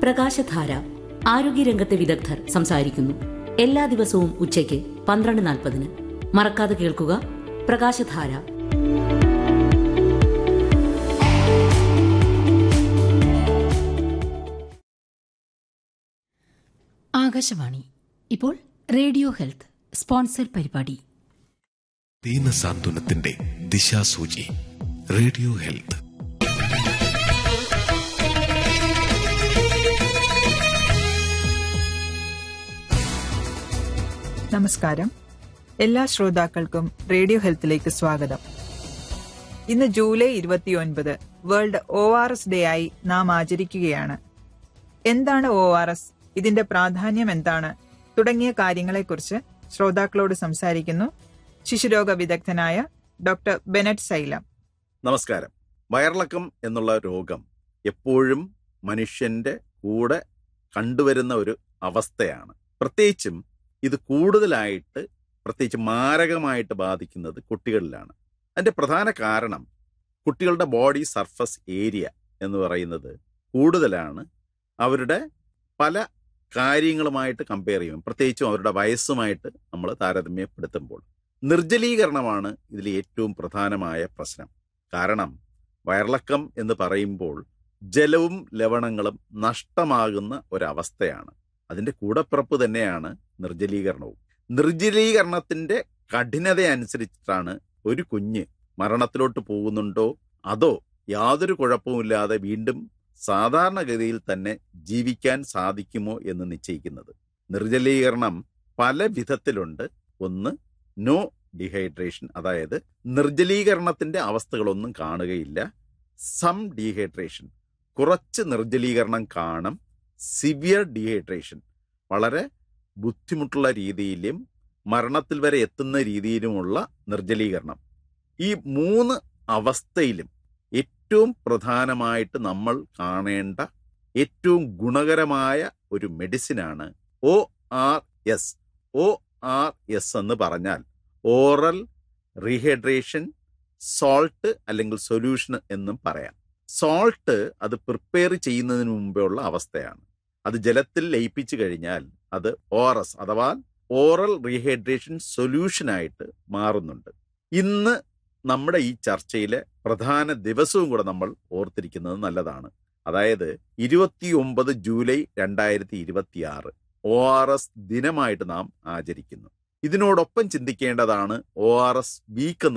പ്രകാശധാര ആരോഗ്യരംഗത്തെ വിദഗ്ധർ സംസാരിക്കുന്നു എല്ലാ ദിവസവും ഉച്ചയ്ക്ക് പന്ത്രണ്ട് നാൽപ്പതിന് മറക്കാതെ കേൾക്കുക പ്രകാശധാര ആകാശവാണി ഇപ്പോൾ റേഡിയോ ഹെൽത്ത് സ്പോൺസർ പരിപാടി ദീനസാന്ത്വനത്തിന്റെ ദിശാസൂചി റേഡിയോ ഹെൽത്ത് നമസ്കാരം എല്ലാ ശ്രോതാക്കൾക്കും റേഡിയോ ഹെൽത്തിലേക്ക് സ്വാഗതം ഇന്ന് ജൂലൈ ഇരുപത്തിയൊൻപത് world O R S day ആയി നാം ആചരിക്കുകയാണ് എന്താണ് ഒ ആർ എസ് ഇതിന്റെ പ്രാധാന്യം എന്താണ് തുടങ്ങിയ കാര്യങ്ങളെക്കുറിച്ച് ശ്രോതാക്കളോട് സംസാരിക്കുന്നു ശിശുരോഗ വിദഗ്ധനായ ഡോക്ടർ ബെനറ്റ് സൈലം നമസ്കാരം വയറിളക്കം എന്നുള്ള രോഗം എപ്പോഴും മനുഷ്യന്റെ കൂടെ കണ്ടുവരുന്ന ഒരു അവസ്ഥയാണ് പ്രത്യേകിച്ചും ഇത് കൂടുതലായിട്ട് പ്രത്യേകിച്ച് മാരകമായിട്ട് ബാധിക്കുന്നത് കുട്ടികളിലാണ് അതിന്റെ പ്രധാന കാരണം കുട്ടികളുടെ ബോഡി സർഫസ് ഏരിയ എന്ന് പറയുന്നത് കൂടുതലാണ് അവരുടെ പല കാര്യങ്ങളുമായിട്ട് കമ്പയർ ചെയ്യും പ്രത്യേകിച്ചും അവരുടെ വയസ്സുമായിട്ട് നമ്മൾ താരതമ്യപ്പെടുത്തുമ്പോൾ നിർജ്ജലീകരണമാണ് ഇതിൽ ഏറ്റവും പ്രധാനമായ പ്രശ്നം കാരണം വയറിളക്കം എന്ന് പറയുമ്പോൾ ജലവും ലവണങ്ങളും നഷ്ടമാകുന്ന ഒരവസ്ഥയാണ് അതിന്റെ കൂടപ്പിറപ്പ് തന്നെയാണ് നിർജ്ജലീകരണവും നിർജ്ജലീകരണത്തിന്റെ കഠിനത അനുസരിച്ചിട്ടാണ് ഒരു കുഞ്ഞ് മരണത്തിലോട്ട് പോകുന്നുണ്ടോ അതോ യാതൊരു കുഴപ്പവുമില്ലാതെ വീണ്ടും സാധാരണഗതിയിൽ തന്നെ ജീവിക്കാൻ സാധിക്കുമോ എന്ന് നിശ്ചയിക്കുന്നത് നിർജ്ജലീകരണം പല വിധത്തിലുണ്ട് ഒന്ന് നോ ഡീഹൈഡ്രേഷൻ അതായത് നിർജ്ജലീകരണത്തിന്റെ അവസ്ഥകളൊന്നും കാണുകയില്ല സം ഡീഹൈഡ്രേഷൻ കുറച്ച് നിർജ്ജലീകരണം കാണും സിവിയർ ഡീഹൈഡ്രേഷൻ വളരെ ബുദ്ധിമുട്ടുള്ള രീതിയിലും മരണത്തിൽ വരെ എത്തുന്ന രീതിയിലുമുള്ള നിർജ്ജലീകരണം ഈ മൂന്ന് അവസ്ഥയിലും ഏറ്റവും പ്രധാനമായിട്ട് നമ്മൾ കാണേണ്ട ഏറ്റവും ഗുണകരമായ ഒരു മെഡിസിനാണ് O R S O R S എന്ന് പറഞ്ഞാൽ ഓറൽ റീഹൈഡ്രേഷൻ സോൾട്ട് അല്ലെങ്കിൽ സൊല്യൂഷൻ എന്നും പറയാം സോൾട്ട് അത് പ്രിപ്പയർ ചെയ്യുന്നതിന് മുമ്പേ ഉള്ള അവസ്ഥയാണ് അത് ജലത്തിൽ ലയിപ്പിച്ചു കഴിഞ്ഞാൽ അത് ഓറസ് അഥവാ ഓറൽ റീഹൈഡ്രേഷൻ സൊല്യൂഷനായിട്ട് മാറുന്നുണ്ട് ഇന്ന് നമ്മുടെ ഈ ചർച്ചയിലെ പ്രധാന ദിവസവും കൂടെ നമ്മൾ ഓർത്തിരിക്കുന്നത് നല്ലതാണ് അതായത് ഇരുപത്തിയൊമ്പത് ജൂലൈ രണ്ടായിരത്തി ഇരുപത്തിയാറ് ഒ ആർ എസ് ദിനമായിട്ട് നാം ആചരിക്കുന്നു ഇതിനോടൊപ്പം ചിന്തിക്കേണ്ടതാണ് ഒ ആർ എസ് വീക്ക് എന്ന്